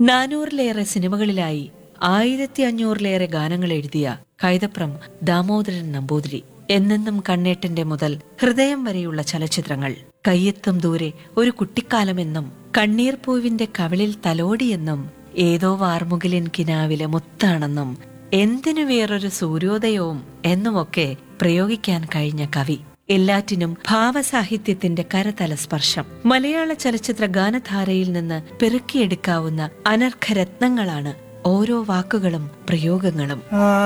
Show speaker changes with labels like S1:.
S1: നാനൂറിലേറെ സിനിമകളിലായി ആയിരത്തി അഞ്ഞൂറിലേറെ ഗാനങ്ങൾ എഴുതിയ കൈതപ്രം ദാമോദരൻ നമ്പൂതിരി എന്നെന്നും കണ്ണേട്ടന്റെ മുതൽ ഹൃദയം വരെയുള്ള ചലച്ചിത്രങ്ങൾ കയ്യെത്തും ദൂരെ ഒരു കുട്ടിക്കാലമെന്നും കണ്ണീർ പൂവിന്റെ കവിളിൽ തലോടിയെന്നും ഏതോ വാർമുകിലിൻ കിനാവിലെ മുത്താണെന്നും എന്തിനു വേറൊരു സൂര്യോദയവും എന്നുമൊക്കെ പ്രയോഗിക്കാൻ കഴിഞ്ഞ കവി എല്ലാറ്റിനും ഭാവസാഹിത്യത്തിന്റെ കരതല സ്പർശം മലയാള ചലച്ചിത്ര ഗാനധാരയിൽ നിന്ന് പെറുക്കിയെടുക്കാവുന്ന അനർഘരത്നങ്ങളാണ് ഓരോ വാക്കുകളും പ്രയോഗങ്ങളും